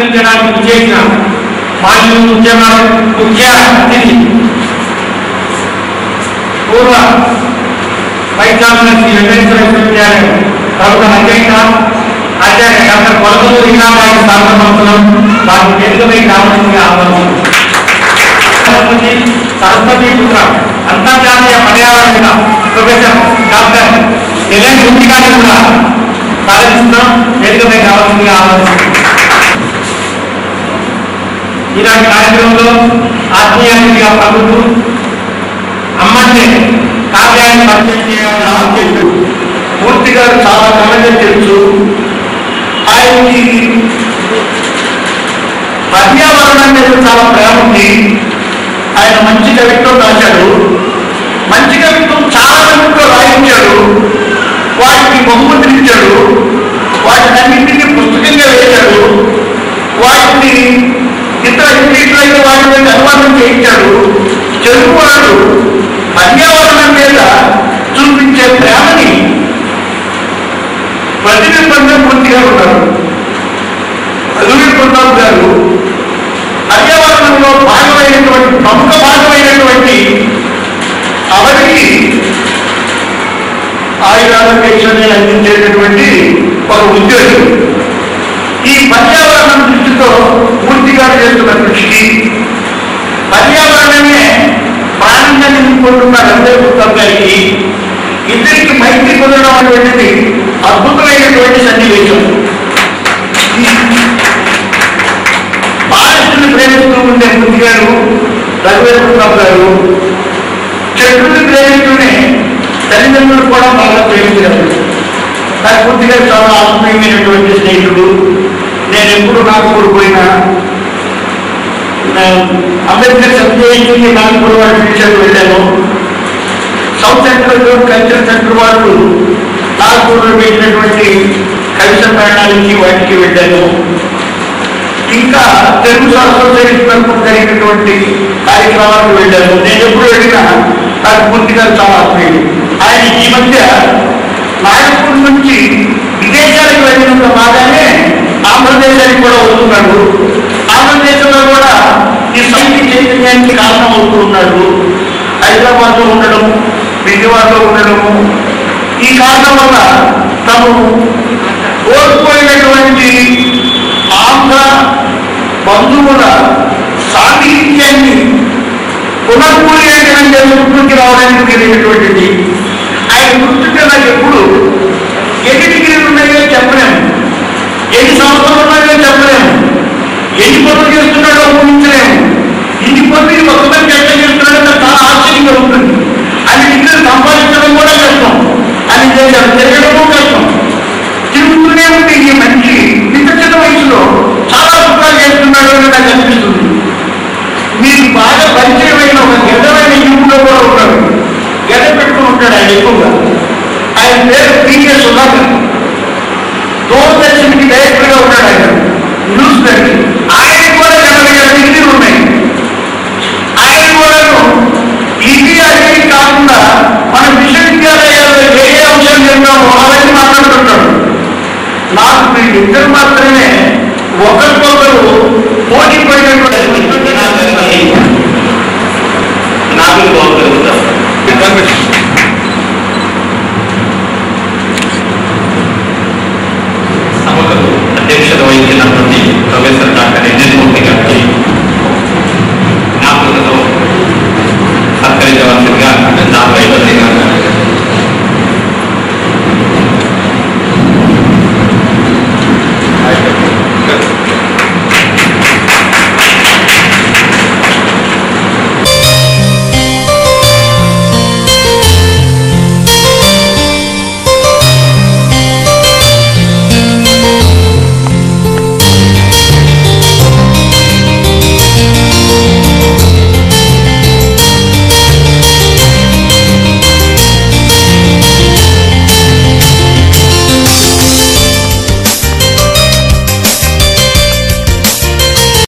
అందించడానికి చేసిన మాజీ ముఖ్యమైన ముఖ్య అతిథి పూర్వ వైస్ ఛాన్సలర్ శ్రీ వెంకటేశ్వర విశ్వవిద్యాలయం ప్రభుత్వ అధ్యక్ష ఆచార్య డాక్టర్ కొలకూరు రీనాబాయి స్థాపన సంస్థలం వారి వేదికపై కావాల్సిందిగా ఆహ్వానిస్తున్నాం సరస్వతి సరస్వతి పుత్ర అంతర్జాతీయ పర్యావరణ ప్రొఫెసర్ డాక్టర్ ఎల్ఎన్ గుండి గారిని కూడా సాధిస్తున్నాం వేదికపై కావాల్సిందిగా ఆహ్వానిస్తున్నాం ఈనాటి కార్యక్రమంలో ఆత్మీయంగా ప్రభుత్వం అమ్మని కావ్యాన్ని పరిచయం చేయాలని ఆలోచించారు మూర్తి గారు చాలా కళగా తెలుసు ఆయనకి పర్యావరణం మీద చాలా ప్రేమ ఉంది ఆయన మంచి కవిత్వం రాశాడు మంచి కవిత్వం చాలా మందితో రాయించాడు వాటికి బహుమతులు ఇచ్చాడు వాటిని అన్నింటినీ పుస్తకంగా వేశాడు వాటిని ఇతర ఇంగ్లీష్లైన వాటి మీద అనువాదం చేయించాడు తెలుగువాడు పర్యావరణం మీద చూపించే ప్రేమని ప్రతిబింబంగా పూర్తిగా ఉన్నారు అల్లూరి ప్రతాప్ గారు పర్యావరణంలో భాగమైనటువంటి ప్రముఖ భాగమైనటువంటి అవరికి ఆయురారోగ్యాన్ని అందించేటటువంటి ఒక ఉద్యోగం ఈ పర్యావరణం దృష్టితో పూర్తిగా చేస్తున్న కృషికి పర్యావరణమే ప్రాణంగా నింపుకుంటున్న రంజన్ ప్రతాప్ గారికి ఇద్దరికి మైత్రి కుదరడం అనేటువంటిది అద్భుతమైనటువంటి సన్నివేశం బాలిస్తుని ప్రేమిస్తూ ఉండే బుద్ధి గారు రఘువీర ప్రతాప్ గారు చెట్టుని ప్రేమిస్తూనే తల్లిదండ్రులు కూడా బాగా ప్రేమించారు నాకు బుద్ధి గారు చాలా ఆత్మీయమైనటువంటి స్నేహితుడు నేను ఎప్పుడు నాగపూర్ పోయినా నేను అంబేద్కర్ సబ్జెక్టుని నాగపూర్ వారి టీచర్ వెళ్ళాను South Central Zone culture centre వాళ్ళు నాగపూర్లో పెట్టినటువంటి కవి సమ్మేళనాలకి వాటికి వెళ్ళాను ఇంకా తెలుగు అసోసియేషన్ తరఫున జరిగినటువంటి కార్యక్రమాలకు వెళ్ళాను నేను ఎప్పుడు వెళ్ళినా నాకు పూర్తిగా చాలా ఆత్మీయుడు ఆయన ఈ మధ్య నాగపూర్ నుంచి విదేశాలకు వెళ్ళినంత బాగానే ఆంధ్రదేశానికి కూడా వస్తున్నాడు ఆంధ్రదేశంలో కూడా ఈ సాహిత్య చైతన్యానికి కారణం అవుతూ ఉన్నాడు హైదరాబాద్ లో ఉండడం విజయవాడలో ఉండడము ఈ కారణం వల్ల తను కోల్పోయినటువంటి ఆంధ్ర బంధువుల సాహిత్యాన్ని పునర్మూల్యాంకనం చేసుకుంటూ రావడానికి జరిగినటువంటిది ఆయన గుర్తుంటే నాకు ఎప్పుడు ఎన్ని డిగ్రీలు ఉన్నాయో చెప్పలేము ఎన్ని సంవత్సరాలు ఉన్నాయో చెప్పలేము ఎన్ని పనులు చేస్తున్నాడో ఊహించలేము ఇన్ని పనులు ఒక మంది ఎట్లా చేస్తున్నాడో నాకు చాలా ఆశ్చర్యంగా ఉంటుంది అన్ని డిగ్రీలు సంపాదించడం కూడా కష్టం అని చేశారు తిరగడము కష్టం తిరుగుతూనే ఉంటే ఈ మనిషి ఇంత చిన్న వయసులో చాలా అద్భుతాలు చేస్తున్నాడు అని నాకు అనిపిస్తుంది మీకు బాగా పరిచయమైన ఒక గడ్డమైన యువకుడు కూడా ఉన్నాడు గడ్డ పెట్టుకుని ఉంటాడు ఆయన ఎక్కువగా ఆయన పేరు పీకే సుధాకర్ దూరదర్శన్కి డైరెక్టర్ గా ఉన్నాడు ఆయన న్యూస్ పెట్టి ఆయన కూడా ఎనభై ఏడు డిగ్రీలు ఉన్నాయి ఆయన కూడాను ఇది అది కాకుండా మన విశ్వవిద్యాలయాల్లో ఏ ఏ అంశం చెప్తామో అవన్నీ మాట్లాడుతుంటాడు నాకు వీళ్ళిద్దరు మాత్రమే ఒకరికొకరు పోటీ పడినటువంటి